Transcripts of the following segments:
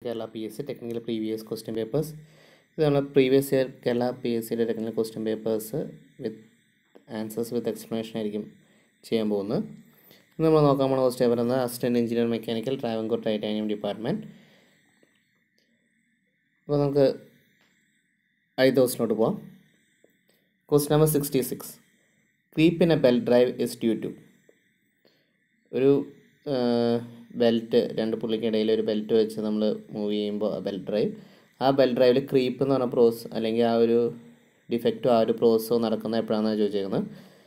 Kerala P S C technical previous question papers ഇത് നമ്മൾ previous year Kerala P S സിയുടെ technical question papers with answers with explanation ആയിരിക്കും ചെയ്യാൻ പോകുന്നത് ഇന്ന് നമ്മൾ നോക്കാൻ പോകുന്ന ക്വസ്റ്റ്യൻ പറയുന്നത് assistant engineer mechanical Travancore titanium department അപ്പോൾ നമുക്ക് ഐ ദിവസത്തിലോട്ട് പോവാം question number sixty six creep in a belt drive is due to ഒരു ബെൽറ്റ് രണ്ട് പുള്ളിക്കിടയിൽ ഒരു ബെൽറ്റ് വെച്ച് നമ്മൾ മൂവ് ചെയ്യുമ്പോൾ ബെൽറ്റ് ഡ്രൈവ് ആ ബെൽറ്റ് ഡ്രൈവിൽ ക്രീപ്പ് എന്ന് പറഞ്ഞ പ്രോസ് അല്ലെങ്കിൽ ആ ഒരു ഡിഫക്റ്റോ ആ ഒരു പ്രോസോ നടക്കുന്നത് എപ്പോഴാണെന്നാണ് ചോദിച്ചേക്കുന്നത്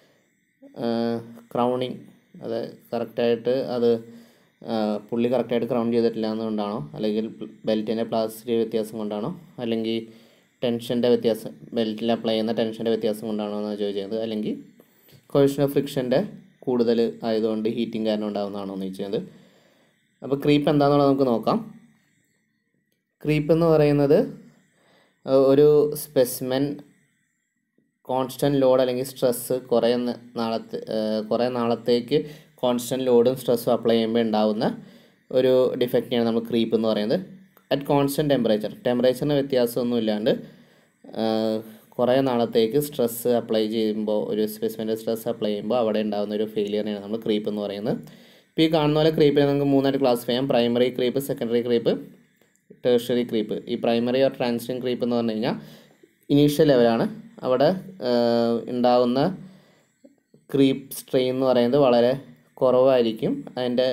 ക്രൗണിങ് അത് കറക്റ്റായിട്ട് അത് ആ, പുള്ളി കറക്റ്റായിട്ട് ക്രൗൺ ചെയ്തിട്ടില്ല എന്നുകൊണ്ടാണോ അല്ലെങ്കിൽ ബെൽറ്റിൻ്റെ പ്ലാസ്റ്റിക് വ്യത്യാസം കൊണ്ടാണോ അല്ലെങ്കിൽ ടെൻഷൻ്റെ വ്യത്യാസം ബെൽറ്റിൽ അപ്ലൈ ചെയ്യുന്ന ടെൻഷൻ്റെ വ്യത്യാസം കൊണ്ടാണോ എന്നാണ് ചോദിച്ചത് അല്ലെങ്കിൽ കൊഴിഷൻ ഓഫ് ഫ്രിക്ഷൻ്റെ കൂടുതൽ ആയതുകൊണ്ട് ഹീറ്റിംഗ് കാരണം ഉണ്ടാകുന്നതാണോ എന്ന് ചോദിച്ചത് അപ്പോൾ ക്രീപ്പ് എന്താണെന്നുള്ളത് നമുക്ക് നോക്കാം ക്രീപ്പ് എന്ന് പറയുന്നത് ഏഹ്, ഒരു സ്പെസിമെൻ കോൺസ്റ്റൻറ്റ് ലോഡ് അല്ലെങ്കിൽ സ്ട്രെസ്സ് കുറേ ന- നാളത്തെ ഏഹ്, കുറേ നാളത്തേക്ക് കോൺസ്റ്റൻറ്റ് ലോഡും സ്ട്രെസ്സും അപ്ലൈ ചെയ്യുമ്പോൾ ഉണ്ടാകുന്ന ഒരു ഡിഫക്റ്റിനെയാണ് നമ്മൾ ക്രീപ്പ് എന്ന് പറയുന്നത് അറ്റ് കോൺസ്റ്റൻറ്റ് ടെമ്പറേച്ചർ ടെമ്പറേച്ചറിന് വ്യത്യാസമൊന്നും ഇല്ലാണ്ട് ഏഹ്, കുറേ നാളത്തേക്ക് സ്ട്രെസ്സ് അപ്ലൈ ചെയ്യുമ്പോൾ ഒരു സ്പെസിമെൻ്റെ സ്ട്രെസ് അപ്ലൈ ചെയ്യുമ്പോൾ അവിടെ ഉണ്ടാകുന്ന ഒരു ഫെയിലിയറിനെയാണ് നമ്മൾ ക്രീപ്പ് എന്ന് പറയുന്നത് ഇപ്പോൾ ഈ കാണുന്ന പോലെ ക്രീപ്പിനെ നമുക്ക് മൂന്നായിട്ട് ക്ലാസിഫൈ ചെയ്യാം primary creep secondary creep tertiary creep ഈ പ്രൈമറി ഓർ ട്രാൻസ്റ്റിങ് ക്രീപ്പ് എന്ന് പറഞ്ഞു കഴിഞ്ഞാൽ ഇനീഷ്യൽ ലെവലാണ് അവിടെ ആഹ്, ഉണ്ടാകുന്ന ക്രീപ്പ് സ്ട്രെയിൻ എന്ന് പറയുന്നത് വളരെ കുറവായിരിക്കും അതിൻ്റെ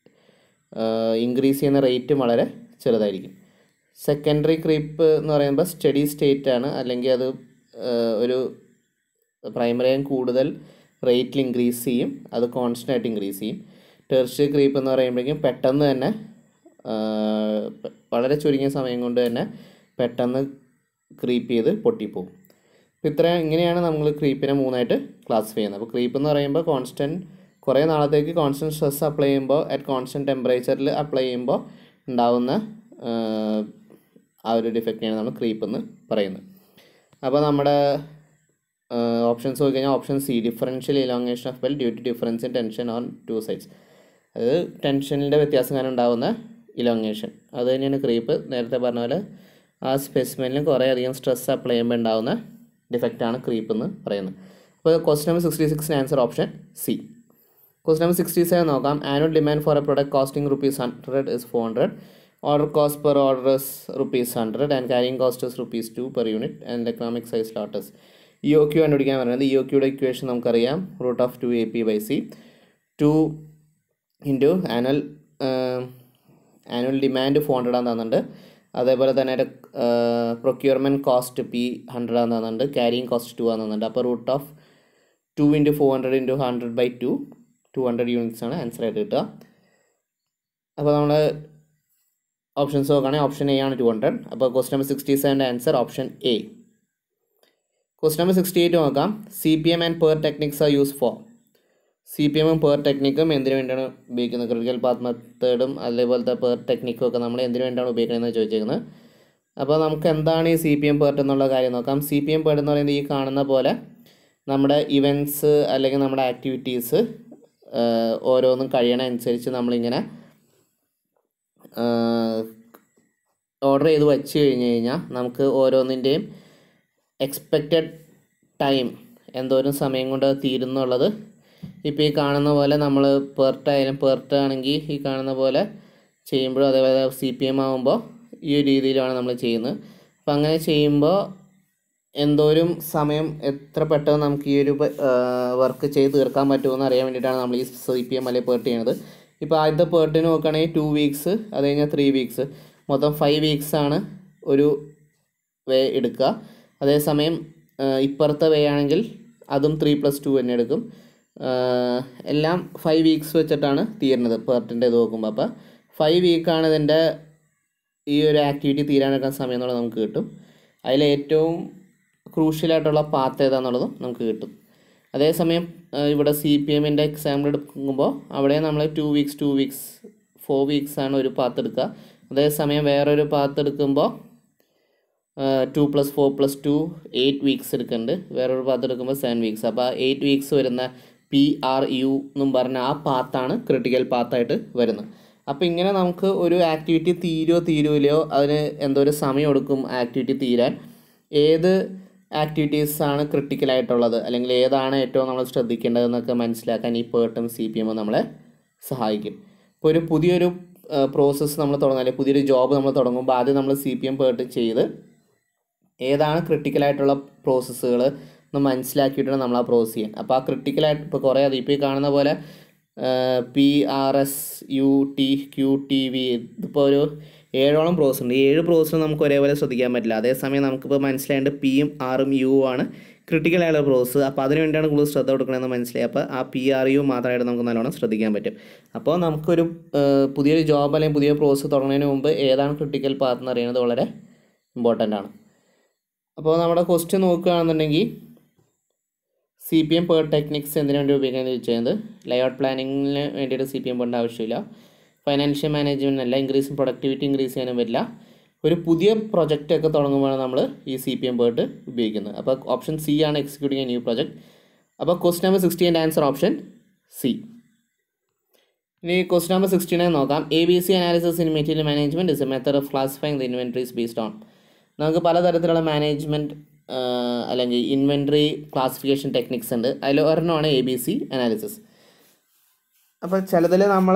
ഇൻക്രീസ് ചെയ്യുന്ന റേറ്റും വളരെ ചെറുതായിരിക്കും സെക്കൻഡറി ക്രീപ്പ് എന്ന് പറയുമ്പോൾ സ്റ്റഡി സ്റ്റേറ്റ് ആണ് അല്ലെങ്കിൽ അത് ആഹ്, ഒരു പ്രൈമറിയും കൂടുതൽ റേറ്റിൽ ഇൻക്രീസ് ചെയ്യും അത് കോൺസ്റ്റൻ്റ് ആയിട്ട് ഇൻക്രീസ് ചെയ്യും ടെർഷ്യറി ക്രീപ്പ് എന്ന് പറയുമ്പോഴേക്കും പെട്ടെന്ന് തന്നെ ആഹ്, പ- വളരെ ചുരുങ്ങിയ സമയം കൊണ്ട് തന്നെ പെട്ടെന്ന് ക്രീപ്പ് ചെയ്ത് പൊട്ടിപ്പോവും അപ്പോൾ ഇത്ര ഇങ്ങനെയാണ് നമ്മൾ ക്രീപ്പിനെ മൂന്നായിട്ട് ക്ലാസിഫൈ ചെയ്യുന്നത് അപ്പോൾ ക്രീപ്പ് എന്ന് പറയുമ്പോൾ കോൺസ്റ്റൻറ്റ് കുറേ നാളത്തേക്ക് കോൺസ്റ്റൻറ്റ് സ്ട്രെസ് അപ്ലൈ ചെയ്യുമ്പോൾ അറ്റ് കോൺസ്റ്റൻറ്റ് ടെമ്പറേച്ചറിൽ അപ്ലൈ ചെയ്യുമ്പോൾ ഉണ്ടാവുന്ന ആഹ്, ആ ഒരു ഡിഫക്റ്റിനെയാണ് നമ്മൾ ക്രീപ്പ് എന്ന് പറയുന്നത് അപ്പോൾ നമ്മുടെ ഓപ്ഷൻസ് നോക്കി കഴിഞ്ഞാൽ option C differential elongation of belt due to difference in tension on two sides അതായത് ടെൻഷനിൻ്റെ വ്യത്യാസം കാരണം ഉണ്ടാകുന്ന ഇലോങ്ങേഷൻ അത് തന്നെയാണ് ക്രീപ്പ് നേരത്തെ പറഞ്ഞ പോലെ ആ സ്പെസിമെനിൽ കുറേ അധികം സ്ട്രെസ് അപ്ലൈ ചെയ്യുമ്പോൾ ഉണ്ടാകുന്ന ഡിഫക്റ്റാണ് ക്രീപ്പ് എന്ന് പറയുന്നത് അപ്പോൾ ക്വസ്റ്റൻ നമ്പർ സിക്സ്റ്റി സിക്സിന് answer option C question number sixty seven നോക്കാം annual demand for a product costing rupees hundred is four hundred order cost per order is rupees hundred and carrying cost is rupees two per unit and economic size lots E O Q കണ്ടുപിടിക്കാൻ പറയുന്നത് E O ക്യൂയുടെ equation നമുക്കറിയാം root of two A P by C two into annual annual demand four hundred ആണെന്ന് തന്നിട്ടുണ്ട് അതേപോലെ തന്നെ procurement cost P hundred ആണെന്ന് തന്നിട്ടുണ്ട് ക്യാരിങ് കോസ്റ്റ് ടു ആണെന്ന് തന്നിട്ടുണ്ട് അപ്പോൾ root of two into four hundred into hundred by two two hundred units ആണ് ആൻസർ ആയിട്ട് കിട്ടുക അപ്പോൾ നമ്മൾ ഓപ്ഷൻസ് നോക്കുകയാണെങ്കിൽ ഓപ്ഷൻ എ ആണ് ടു ഹൺഡ്രഡ് അപ്പോൾ ക്വസ്റ്റ് നമ്പർ സിക്സ്റ്റി സെവൻ്റെ answer option A quest number sixty eight നോക്കാം C P M and PERT techniques are use for C P എമ്മും പെർ ടെക്നിക്കും എന്തിനു വേണ്ടിയാണ് ഉപയോഗിക്കുന്നത് ക്രിട്ടിക്കൽ പാത്ത് മെത്തേഡും അതേപോലത്തെ പെർ ടെക്നിക്കും ഒക്കെ നമ്മൾ എന്തിനു വേണ്ടിയാണ് ഉപയോഗിക്കുന്നത് ചോദിച്ചേക്കുന്നത് അപ്പോൾ നമുക്ക് എന്താണ് ഈ സി പി എം പേർട്ട് എന്നുള്ള കാര്യം നോക്കാം സി പി എം പേർട്ട് എന്ന് പറയുന്നത് ഈ കാണുന്ന പോലെ നമ്മുടെ ഇവൻറ്റ്സ് അല്ലെങ്കിൽ നമ്മുടെ ആക്ടിവിറ്റീസ് ഓരോന്നും കഴിയണ അനുസരിച്ച് നമ്മളിങ്ങനെ ഓർഡർ ചെയ്ത് വച്ച് കഴിഞ്ഞ് കഴിഞ്ഞാൽ നമുക്ക് ഓരോന്നിൻ്റെയും എക്സ്പെക്റ്റഡ് ടൈം എന്തോരം സമയം കൊണ്ട് അത് തീരുന്നുള്ളത് ഇപ്പോൾ ഈ കാണുന്ന പോലെ നമ്മൾ പെർട്ട് ആയാലും പെർട്ട് ആണെങ്കിൽ ഈ കാണുന്ന പോലെ ചെയ്യുമ്പോഴും അതേപോലെ സി പി എം ആകുമ്പോൾ ഈ ഒരു രീതിയിലാണ് നമ്മൾ ചെയ്യുന്നത് അപ്പം അങ്ങനെ ചെയ്യുമ്പോൾ എന്തോരം സമയം എത്ര പെട്ടെന്ന് നമുക്ക് ഈ ഒരു വർക്ക് ചെയ്ത് തീർക്കാൻ പറ്റുമെന്ന് അറിയാൻ വേണ്ടിയിട്ടാണ് നമ്മൾ ഈ സി പി എം അല്ലെങ്കിൽ പേർട്ട് ചെയ്യുന്നത് ഇപ്പോൾ ആദ്യത്തെ പേർട്ടിന് നോക്കുകയാണെങ്കിൽ ടു വീക്സ് അത് കഴിഞ്ഞാൽ ത്രീ വീക്സ് മൊത്തം ഫൈവ് വീക്സ് ആണ് ഒരു വേ എടുക്കുക അതേസമയം ആ, ഇപ്പുറത്തെ വേ ആണെങ്കിൽ അതും ത്രീ പ്ലസ് ടു തന്നെ എടുക്കും ആ, എല്ലാം ഫൈവ് വീക്സ് വെച്ചിട്ടാണ് തീരുന്നത് പേർട്ടിൻ്റെ ഇത് നോക്കുമ്പോൾ അപ്പോൾ ഫൈവ് വീക്കാണ് ഇതിൻ്റെ ഈ ഒരു ആക്ടിവിറ്റി തീരാനെടുക്കാൻ സമയം എന്നുള്ളത് നമുക്ക് കിട്ടും അതിൽ ഏറ്റവും ക്രൂഷ്യലായിട്ടുള്ള പാത്ത് ഏതാണെന്നുള്ളതും നമുക്ക് കിട്ടും അതേസമയം ആ, ഇവിടെ സി പി എമ്മിൻ്റെ എക്സാമ്പിൾ എടുക്കുമ്പോൾ അവിടെ നമ്മൾ two weeks two weeks four weeks ആണ് ഒരു പാത്ത് എടുക്കുക അതേസമയം വേറൊരു പാത്ത് എടുക്കുമ്പോൾ two plus four plus two eight weeks എടുക്കുന്നുണ്ട് വേറൊരു പാത്ത് എടുക്കുമ്പോൾ സെവൻ വീക്സ് അപ്പോൾ എയ്റ്റ് വീക്സ് വരുന്ന പി ആർ യു എന്നും പറഞ്ഞ ആ പാത്താണ് ക്രിട്ടിക്കൽ പാത്തായിട്ട് വരുന്നത് അപ്പോൾ ഇങ്ങനെ നമുക്ക് ഒരു ആക്ടിവിറ്റി തീരുമോ തീരുമല്ലയോ അതിന് എന്തോ ഒരു സമയം എടുക്കും ആക്ടിവിറ്റി തീരാൻ ഏത് ആക്ടിവിറ്റീസാണ് ക്രിട്ടിക്കലായിട്ടുള്ളത് അല്ലെങ്കിൽ ഏതാണ് ഏറ്റവും നമ്മൾ ശ്രദ്ധിക്കേണ്ടതെന്നൊക്കെ മനസ്സിലാക്കാൻ ഈ പേർട്ടും സി പി എമ്മും നമ്മളെ സഹായിക്കും ഇപ്പോൾ ഒരു പുതിയൊരു പ്രോസസ്സ് നമ്മൾ തുടങ്ങാൻ പുതിയൊരു ജോബ് നമ്മൾ തുടങ്ങുമ്പോൾ ആദ്യം നമ്മൾ സി പി എം പേർട്ട് ചെയ്ത് ഏതാണ് ക്രിട്ടിക്കലായിട്ടുള്ള പ്രോസസ്സുകൾ എന്ന് മനസ്സിലാക്കിയിട്ടാണ് നമ്മൾ ആ പ്രോസസ്സ് ചെയ്യാൻ അപ്പോൾ ആ ക്രിട്ടിക്കലായിട്ട് ഇപ്പോൾ കുറേ അത് ഇപ്പോൾ ഈ കാണുന്ന പോലെ P R S U T Q T V ഇതിപ്പോൾ ഒരു ഏഴോളം പ്രോസസ് ഉണ്ട് ഈ ഏഴ് പ്രോസസ്സ് നമുക്ക് ഒരേപോലെ ശ്രദ്ധിക്കാൻ പറ്റില്ല അതേസമയം നമുക്കിപ്പോൾ മനസ്സിലായത് പിയും ആറും യു ആണ് ക്രിട്ടിക്കൽ ആയുള്ള പ്രോസസ്സ് അപ്പോൾ അതിന് വേണ്ടിയാണ് കൂടുതൽ ശ്രദ്ധ കൊടുക്കണമെന്ന് മനസ്സിലായി അപ്പോൾ ആ പി ആർ യു മാത്രമായിട്ട് നമുക്ക് നല്ലോണം ശ്രദ്ധിക്കാൻ പറ്റും അപ്പോൾ നമുക്കൊരു ഏഹ്, പുതിയൊരു ജോബ് അല്ലെങ്കിൽ പുതിയ പ്രോസസ്സ് തുടങ്ങുന്നതിന് മുമ്പ് ഏതാണ് ക്രിട്ടിക്കൽ പാത്ത് എന്ന് അറിയുന്നത് വളരെ ഇമ്പോർട്ടൻ്റ് ആണ് അപ്പോൾ നമ്മുടെ ക്വസ്റ്റ്യൻ നോക്കുകയാണെന്നുണ്ടെങ്കിൽ C P M PERT techniques എന്തിനു വേണ്ടി ഉപയോഗിക്കുന്നത് ചോദിച്ചത് ലേഔട്ട് പ്ലാനിങ്ങിന് വേണ്ടിയിട്ട് സി പി എം പോകേണ്ട ആവശ്യമില്ല ഫൈനാൻഷ്യൽ മാനേജ്മെൻറ്റ് അല്ല ഇൻക്രീസും പ്രൊഡക്ടിവിറ്റി ഇൻക്രീസ് ചെയ്യാനും പറ്റില്ല ഒരു പുതിയ പ്രൊജക്റ്റ് ഒക്കെ തുടങ്ങുമ്പോഴാണ് നമ്മൾ ഈ സി പി എം പേർട്ട് ഉപയോഗിക്കുന്നത് അപ്പോൾ ഓപ്ഷൻ സി ആണ് എക്സിക്യൂട്ടിംഗ് എ ന്യൂ പ്രൊജക്ട് അപ്പോൾ quest number sixty and answer option C ഇനി ക്വസ്റ്റ് നമ്പർ സിക്സ്റ്റി നയൻ നോക്കാം A B C analysis in material management is a method of classifying the inventories based on നമുക്ക് പലതരത്തിലുള്ള management അല്ലെങ്കിൽ inventory classification techniques ഉണ്ട് അതിൽ ഒരെണ്ണമാണ് A B C analysis അപ്പോൾ ചിലതിൽ നമ്മൾ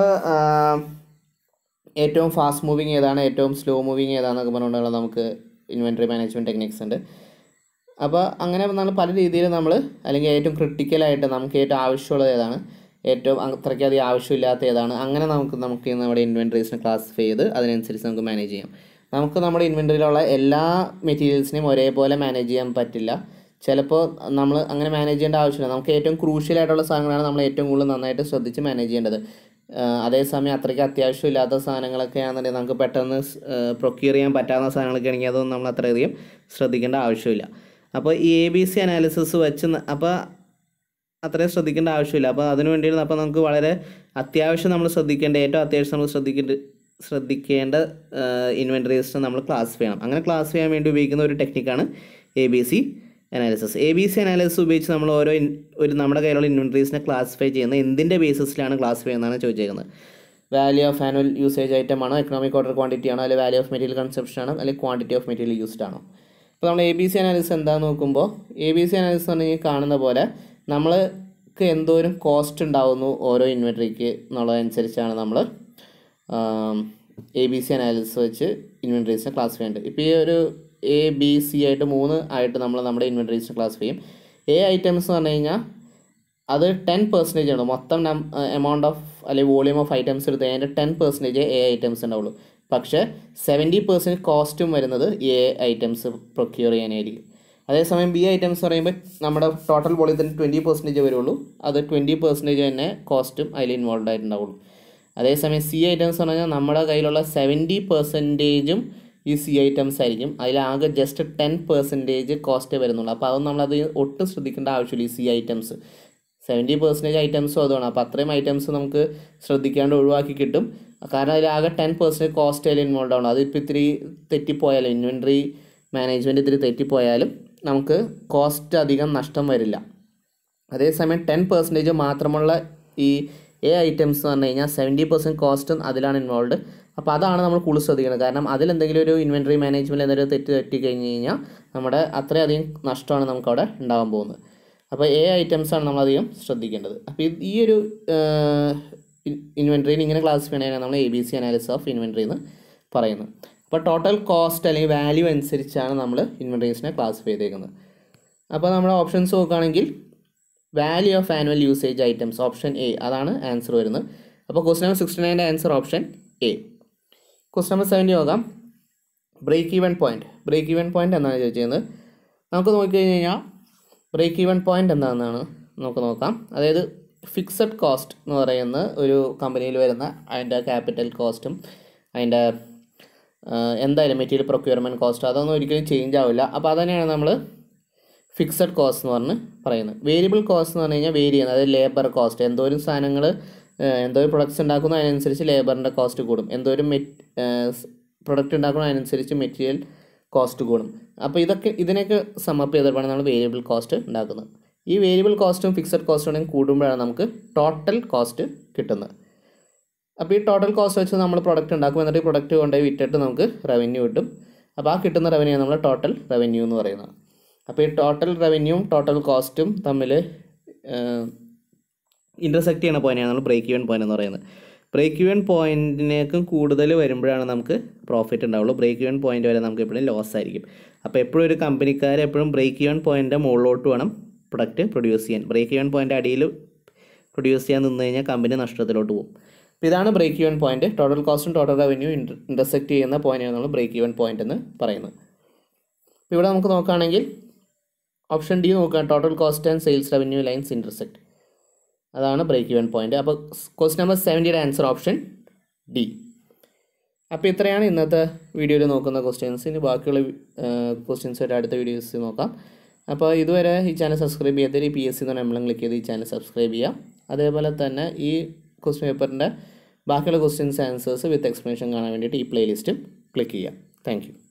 ഏറ്റവും ഫാസ്റ്റ് മൂവിങ് ഏതാണ് ഏറ്റവും സ്ലോ മൂവിങ് ഏതാണെന്നൊക്കെ പറഞ്ഞുകൊണ്ടുള്ള നമുക്ക് ഇൻവെൻട്രി മാനേജ്മെൻറ്റ് ടെക്നിക്സ് ഉണ്ട് അപ്പോൾ അങ്ങനെ നമ്മൾ പല രീതിയിൽ നമ്മൾ അല്ലെങ്കിൽ ഏറ്റവും ക്രിട്ടിക്കലായിട്ട് നമുക്ക് ഏറ്റവും ആവശ്യമുള്ളത് ഏതാണ് ഏറ്റവും അത്രയ്ക്കധികം ആവശ്യമില്ലാത്ത ഏതാണ് അങ്ങനെ നമുക്ക് നമുക്ക് നമ്മുടെ ഇൻവെൻട്രീസിനെ ക്ലാസിഫൈ ചെയ്ത് അതിനനുസരിച്ച് നമുക്ക് മാനേജ് ചെയ്യാം നമുക്ക് നമ്മുടെ ഇൻവെൻട്രിയിലുള്ള എല്ലാ മെറ്റീരിയൽസിനെയും ഒരേപോലെ മാനേജ് ചെയ്യാൻ പറ്റില്ല ചിലപ്പോൾ നമ്മൾ അങ്ങനെ മാനേജ് ചെയ്യേണ്ട ആവശ്യമില്ല നമുക്ക് ഏറ്റവും ക്രൂഷ്യൽ ആയിട്ടുള്ള സാധനങ്ങളാണ് നമ്മൾ ഏറ്റവും കൂടുതൽ നന്നായിട്ട് ശ്രദ്ധിച്ച് മാനേജ് ചെയ്യേണ്ടത് ആഹ് അതേസമയം അത്രയ്ക്ക് അത്യാവശ്യമില്ലാത്ത സാധനങ്ങളൊക്കെ ആണെന്നുണ്ടെങ്കിൽ നമുക്ക് പെട്ടെന്ന് പ്രൊക്യൂർ ചെയ്യാൻ പറ്റാവുന്ന സാധനങ്ങളൊക്കെ ആണെങ്കിൽ അതൊന്നും നമ്മൾ അത്രയധികം ശ്രദ്ധിക്കേണ്ട ആവശ്യമില്ല അപ്പോൾ ഈ എ ബി സി അനാലിസിസ് വെച്ച് ന- അപ്പോൾ അത്രയും ശ്രദ്ധിക്കേണ്ട ആവശ്യമില്ല അപ്പോൾ അതിന് വേണ്ടിയിട്ട് അപ്പോൾ നമുക്ക് വളരെ അത്യാവശ്യം നമ്മൾ ശ്രദ്ധിക്കേണ്ട ഏറ്റവും അത്യാവശ്യം നമ്മൾ ശ്രദ്ധിക്കേണ്ട ശ്രദ്ധിക്കേണ്ട ഇൻവെൻട്രീസിനെ നമ്മൾ ക്ലാസിഫൈ ചെയ്യണം അങ്ങനെ ക്ലാസിഫൈ ചെയ്യാൻ വേണ്ടി ഉപയോഗിക്കുന്ന ഒരു ടെക്നിക്കാണ് A B C analysis A B C analysis ഉപയോഗിച്ച് നമ്മൾ ഓരോ ഇൻ- ഒരു നമ്മുടെ കയ്യിലുള്ള ഇൻവെൻട്രീസിനെ ക്ലാസിഫൈ ചെയ്യുന്നത് എന്തിൻ്റെ ബേസിസിലാണ് ക്ലാസിഫൈ ചെയ്യുന്നതാണ് ചോദിച്ചേക്കുന്നത് value of annual usage item ആണോ എക്കണോമിക് ഓർഡർ ക്വാണ്ടിറ്റി ആണോ അല്ലെങ്കിൽ വാല്യൂ ഓഫ് മെറ്റീരിയൽ കൺസെപ്ഷൻ ആണോ അല്ലെങ്കിൽ ക്വാണ്ടിറ്റി ഓഫ് മെറ്റീരിയൽ യൂസ്ഡ് ആണോ അപ്പോൾ നമ്മൾ എ ബി സി അനാലിസിസ് എന്താണെന്ന് നോക്കുമ്പോൾ എ ബി സി അനാലിസിസ് പറഞ്ഞാൽ കാണുന്ന പോലെ നമ്മൾക്ക് എന്തോരം കോസ്റ്റ് ഉണ്ടാവുന്നു ഓരോ ഇൻവെൻട്രിക്ക് എന്നുള്ളതനുസരിച്ചാണ് നമ്മൾ എ ബി സി അനാലിസിസ് വെച്ച് ഇൻവെൻട്രീസിനെ ക്ലാസിഫൈ ചെയ്യുന്നുണ്ട് ഇപ്പോൾ ഈ ഒരു എ ബി സി ആയിട്ട് മൂന്ന് ആയിട്ട് നമ്മൾ നമ്മുടെ ഇൻവെൻട്രീസിനെ ക്ലാസിഫൈ ചെയ്യും എ ഐറ്റംസ് എന്ന് പറഞ്ഞു കഴിഞ്ഞാൽ അത് ടെൻ പെർസെൻറ്റേജ് ആണ് മൊത്തം എമൗണ്ട് ഓഫ് അല്ലെങ്കിൽ വോളിയം ഓഫ് ഐറ്റംസ് എടുത്ത് അതിൻ്റെ ടെൻ പെർസെൻറ്റേജ് എ ഐറ്റംസ് ഉണ്ടാവുള്ളൂ പക്ഷേ സെവൻറ്റി പെർസെൻറ്റ് കോസ്റ്റും വരുന്നത് എ ഐറ്റംസ് പ്രൊക്യൂർ ചെയ്യാനായിരിക്കും അതേസമയം ബി ഐറ്റംസ് പറയുമ്പോൾ നമ്മുടെ ടോട്ടൽ വോളിയത്തിന് ട്വൻറ്റി പെർസെൻറ്റേജ് വരുള്ളൂ അത് ട്വൻറ്റി പെർസെൻറ്റേജ് തന്നെ കോസ്റ്റും അതിൽ ഇൻവോൾവ് ആയിട്ടുണ്ടാവുള്ളൂ അതേസമയം സി ഐറ്റംസ് എന്ന് പറഞ്ഞാൽ നമ്മുടെ കയ്യിലുള്ള സെവൻറ്റി പെർസെൻറ്റേജും ഈ സി ഐറ്റംസ് ആയിരിക്കും അതിലാകെ ജസ്റ്റ് ടെൻ പെർസെൻറ്റേജ് കോസ്റ്റേ വരുന്നുള്ളൂ അപ്പോൾ അത് നമ്മളത് ഒട്ടും ശ്രദ്ധിക്കേണ്ട ആവശ്യമില്ല ഈ സി ഐറ്റംസ് സെവൻറ്റി പെർസെൻറ്റേജ് ഐറ്റംസും അതുമാണ് അപ്പോൾ അത്രയും ഐറ്റംസ് നമുക്ക് ശ്രദ്ധിക്കാണ്ട് ഒഴിവാക്കി കിട്ടും കാരണം അതിലാകെ ടെൻ പെർസെൻറ്റേജ് കോസ്റ്റ് അതിൽ ഇൻവോൾവ് ആവണം അതിപ്പോൾ ഇത്തിരി തെറ്റിപ്പോയാലും ഇൻവെൻട്രി മാനേജ്മെൻറ്റ് ഇത്തിരി തെറ്റിപ്പോയാലും നമുക്ക് കോസ്റ്റ് അധികം നഷ്ടം വരില്ല അതേസമയം ടെൻ പെർസെൻറ്റേജ് മാത്രമുള്ള ഈ എ ഐറ്റംസ് എന്ന് പറഞ്ഞു കഴിഞ്ഞാൽ സെവൻറ്റി പെർസെൻറ്റ് കോസ്റ്റും അതിലാണ് ഇൻവോൾവ് അപ്പോൾ അതാണ് നമ്മൾ കൂടുതൽ ശ്രദ്ധിക്കുന്നത് കാരണം അതിലെന്തെങ്കിലും ഒരു ഇൻവെൻട്രി മാനേജ്മെൻറ്റ് എന്തെങ്കിലും തെറ്റ് തെറ്റി കഴിഞ്ഞ് കഴിഞ്ഞാൽ നമ്മുടെ അത്രയധികം നഷ്ടമാണ് നമുക്കവിടെ ഉണ്ടാകാൻ പോകുന്നത് അപ്പോൾ എ ഐറ്റംസാണ് നമ്മളധികം ശ്രദ്ധിക്കേണ്ടത് അപ്പോൾ ഇത് ഈ ഒരു ഇൻവെൻട്രീനെ ഇങ്ങനെ ക്ലാസിഫൈ ചെയ്യണതിനാണ് നമ്മൾ A B C analysis of inventory എന്ന് പറയുന്നത് അപ്പോൾ ടോട്ടൽ കോസ്റ്റ് അല്ലെങ്കിൽ വാല്യൂ അനുസരിച്ചാണ് നമ്മൾ ഇൻവെൻട്രീസിനെ ക്ലാസിഫൈ ചെയ്തേക്കുന്നത് അപ്പോൾ നമ്മുടെ ഓപ്ഷൻസ് നോക്കുകയാണെങ്കിൽ value of annual usage items option A അതാണ് ആൻസർ വരുന്നത് അപ്പോൾ ക്വസ്റ്റ് നമ്പർ സിക്സ്റ്റി നയൻ്റെ answer option A quest number seventy നോക്കാം break even point break even point എന്നാണ് ചോദിച്ചിരുന്നത് നമുക്ക് നോക്കിക്കഴിഞ്ഞ് കഴിഞ്ഞാൽ ബ്രേക്ക് ഈവൻ പോയിന്റ് എന്താണെന്നാണ് നമുക്ക് നോക്കാം അതായത് ഫിക്സഡ് കോസ്റ്റ് എന്ന് പറയുന്ന ഒരു കമ്പനിയിൽ വരുന്ന അതിൻ്റെ ക്യാപിറ്റൽ കോസ്റ്റും അതിൻ്റെ എന്തായാലും മെറ്റീരിയൽ പ്രൊക്യൂർമെൻറ്റ് കോസ്റ്റ് അതൊന്നും ഒരിക്കലും ചേഞ്ച് ആവില്ല അപ്പോൾ അതന്നെയാണ് നമ്മൾ ഫിക്സഡ് കോസ്റ്റ് എന്ന് പറഞ്ഞ് പറയുന്നത് വേരിയബിൾ കോസ്റ്റ് എന്ന് പറഞ്ഞു കഴിഞ്ഞാൽ വേരി ചെയ്യുന്നത് അതായത് ലേബർ കോസ്റ്റ് എന്തോരം സാധനങ്ങൾ എന്തോരം പ്രൊഡക്ട്സ് ഉണ്ടാക്കുന്നു അതിനനുസരിച്ച് ലേബറിൻ്റെ കോസ്റ്റ് കൂടും എന്തോരം മെറ്റ് പ്രൊഡക്റ്റ് ഉണ്ടാക്കണം അതിനനുസരിച്ച് മെറ്റീരിയൽ കോസ്റ്റ് കൂടും അപ്പോൾ ഇതൊക്കെ ഇതിനൊക്കെ സമപ്പ് ചെയ്തിട്ടാണ് നമ്മൾ വേരിയബിൾ കോസ്റ്റ് ഉണ്ടാക്കുന്നത് ഈ വേരിയബിൾ കോസ്റ്റും ഫിക്സഡ് കോസ്റ്റും കൂടുമ്പോഴാണ് നമുക്ക് ടോട്ടൽ കോസ്റ്റ് കിട്ടുന്നത് അപ്പോൾ ഈ ടോട്ടൽ കോസ്റ്റ് വെച്ച് നമ്മൾ പ്രൊഡക്റ്റ് ഉണ്ടാക്കും എന്നിട്ട് ഈ പ്രൊഡക്റ്റ് കൊണ്ടുപോയി വിറ്റിട്ട് നമുക്ക് റവന്യൂ കിട്ടും അപ്പോൾ ആ കിട്ടുന്ന റവന്യൂ നമ്മൾ ടോട്ടൽ റവന്യൂ എന്ന് പറയുന്നത് അപ്പോൾ ഈ ടോട്ടൽ റവന്യൂവും ടോട്ടൽ കോസ്റ്റും തമ്മിൽ ഇൻ്റർസെക്റ്റ് ചെയ്യുന്ന പോയിൻ്റാണ് നമ്മൾ ബ്രേക്ക് ഈവൻ പോയിന്റ് എന്ന് പറയുന്നത് ബ്രേക്ക് ഈവൻ പോയിൻറ്റിനേക്കും കൂടുതൽ വരുമ്പോഴാണ് നമുക്ക് പ്രോഫിറ്റ് ഉണ്ടാവുള്ളൂ ബ്രേക്ക് ഈവൻ പോയിന്റ് വരെ നമുക്ക് എപ്പോഴും ലോസ് ആയിരിക്കും അപ്പോൾ എപ്പോഴും ഒരു കമ്പനിക്കാർ എപ്പോഴും ബ്രേക്ക് ഈവൻ പോയിൻ്റെ മുകളിലോട്ട് വേണം പ്രൊഡക്റ്റ് പ്രൊഡ്യൂസ് ചെയ്യാൻ ബ്രേക്ക് ഈവൻ പോയിൻ്റ് അടിയിൽ പ്രൊഡ്യൂസ് ചെയ്യാൻ നിന്ന് കഴിഞ്ഞാൽ കമ്പനി നഷ്ടത്തിലോട്ട് പോകും അപ്പോൾ ഇതാണ് ബ്രേക്ക് ഈവൻ പോയിന്റ് ടോട്ടൽ കോസ്റ്റും ടോട്ടൽ റവന്യൂ ഇൻ്റർസെക്റ്റ് ചെയ്യുന്ന പോയിന്റാണ് നമ്മൾ ബ്രേക്ക് ഈവൻ പോയിന്റ് എന്ന് പറയുന്നത് അപ്പോൾ ഇവിടെ നമുക്ക് നോക്കുകയാണെങ്കിൽ ഓപ്ഷൻ ഡി നോക്കുക total cost and sales revenue lines intersect അതാണ് ബ്രേക്ക് ഈവൻ പോയിന്റ് അപ്പോൾ ക്വസ്റ്റ് നമ്പർ സെവൻറ്റിയുടെ ആൻസർ ഓപ്ഷൻ ഡി അപ്പോൾ ഇത്രയാണ് ഇന്നത്തെ വീഡിയോയിൽ നോക്കുന്ന ക്വസ്റ്റ്യൻസ് ഇനി ബാക്കിയുള്ള ക്വസ്റ്റ്യൻസ് ആയിട്ട് അടുത്ത വീഡിയോസ് നോക്കാം അപ്പോൾ ഇതുവരെ ഈ ചാനൽ സബ്സ്ക്രൈബ് ചെയ്യാത്തവർ ഈ പി എസ് സി എന്ന് എംബ്ലം ക്ലിക്ക് ചെയ്ത് ഈ ചാനൽ സബ്സ്ക്രൈബ് ചെയ്യാം അതേപോലെ തന്നെ ഈ ക്വസ്റ്റ്യൻ പേപ്പറിൻ്റെ ബാക്കിയുള്ള ക്വസ്റ്റ്യൻസ് ആൻസേഴ്സ് വിത്ത് എക്സ്പ്ലനേഷൻ കാണാൻ വേണ്ടിയിട്ട് ഈ പ്ലേലിസ്റ്റും ക്ലിക്ക് ചെയ്യാം താങ്ക്